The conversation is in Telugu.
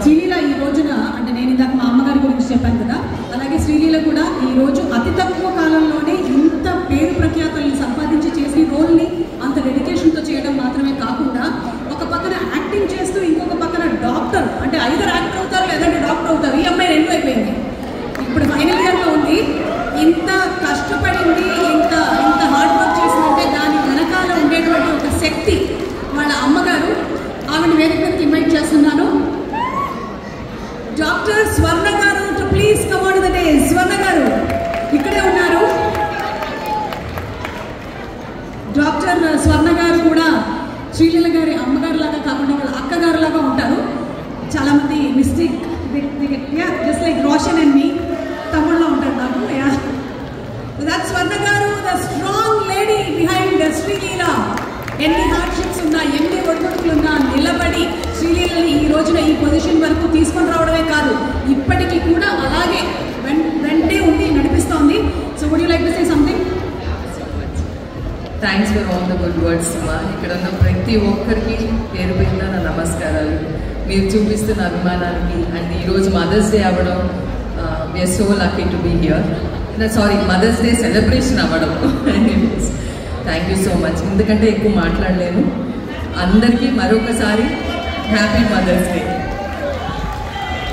శ్రీలీల ఈ రోజున అంటే నేను ఇందాక మా అమ్మగారి గురించి చెప్పాను కదా అలాగే శ్రీలీల కూడా ఈ రోజు అతి తక్కువ కాలంలోనే ఇంత పేరు ప్రఖ్యాతల్ని సంపాదించి చేసి రోల్ని అంత డెడికేషన్తో చేయడం మాత్రమే కాకుండా ఒక పక్కన యాక్టింగ్ చేస్తూ ఇంకొక పక్కన డాక్టర్ అంటే ఐదర్ యాక్టర్ అవుతారు లేదంటే డాక్టర్ అవుతారు ఈ అమ్మాయి రెండు అయిపోయింది ఇప్పుడు ఫైనల్ ఇయర్లో ఉంది ఇంత కష్టపడింది ఇంత ఇంత హార్డ్ వర్క్ చేసిందంటే దాని వెనకాల ఉండేటువంటి ఒక శక్తి వాళ్ళ అమ్మగారు ఆవిడ వేదిక మీదకి ఇన్వైట్ చేస్తున్నాను డాక్టర్ స్వర్ణ గారు to please come on the day Swarna గారు ఇక్కడే ఉన్నారు డాక్టర్ స్వర్ణ గారు కూడా శ్రీలీల గారి అమ్మగారు లాగా కాకుండా వాళ్ళ అక్కగారు లాగా ఉంటారు చాలా మంది mistake just like Roshan and మీ తమ్ముళ్ళలో ఉంటారు నాకు యా దట్ స్వర్ణ గారు the strong lady behind Sreeleela ఎన్ని హార్డ్షిప్స్ ఉన్నా ఎన్ని ఒడిదుడుకులు ఉన్నా నిలబడి శ్రీలీలని ఈ రోజున ఈ పొజిషన్ వరకు తీసుకొని రావడమే కాదు ఇప్పటికీ కూడా అలాగే వెన్ వెంటే ఉండి నడిపిస్తోంది so would you like to say something thanks for all the good words మా ఇక్కడ ఉన్న ప్రతి ఒక్కరికి పేరు పేరున నా నమస్కారాలు మీరు చూపిస్తున్న అభిమానానికి అండ్ ఈరోజు మదర్స్ డే అవ్వడం we're so lucky to be here sorry mother's day celebration అవ్వడం థ్యాంక్ యూ సో మచ్ ఎందుకంటే ఎక్కువ మాట్లాడలేను అందరికీ మరొకసారి హ్యాపీ మదర్స్ డే